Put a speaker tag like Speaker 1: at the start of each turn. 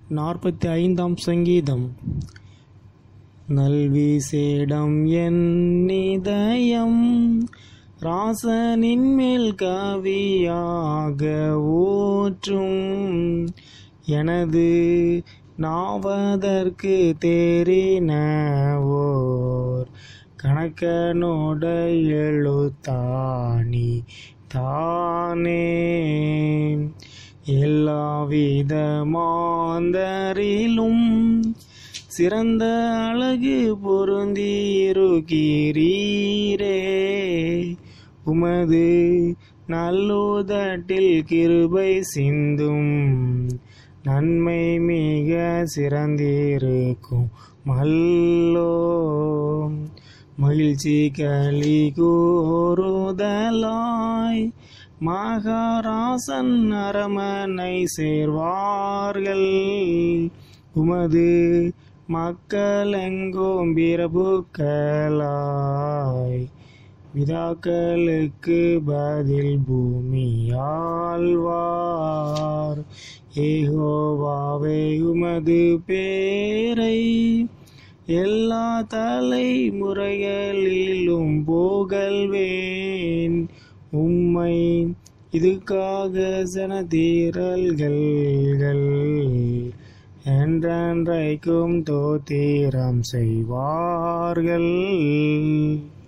Speaker 1: நாற்பத்தி ஐந்தாம் சங்கீதம் நல்விசேடம் என் இதயம் ராசனின் மேல் கவியாக ஊற்றும் எனது நாவதற்கு தேறினவோர் கணக்கனோட எழுத்தாணி தானே எல்லாவித மாந்தரிலும் சிறந்த அழகு பொருந்தியிருக்கிறீரே உமது நல்லுதட்டில் கிருபை சிந்தும் நன்மை மிக சிறந்திருக்கும் மல்லோ மகிழ்ச்சி களி கூறுதலாய் மகாராசன் அரமனை சேர்வார்கள் உமது மக்கள் எங்கும் பிரபுக்களாய் விதாக்களுக்கு பதில் பூமியாழ்வார் ஏகோவாவே உமது பேரை எல்லா தலைமுறைகளிலும் புகழ்வேன் உம்மை இதுக்காக சனதீரல்கள் என்றென்றைக்கும் தோத்திரம் செய்வார்கள்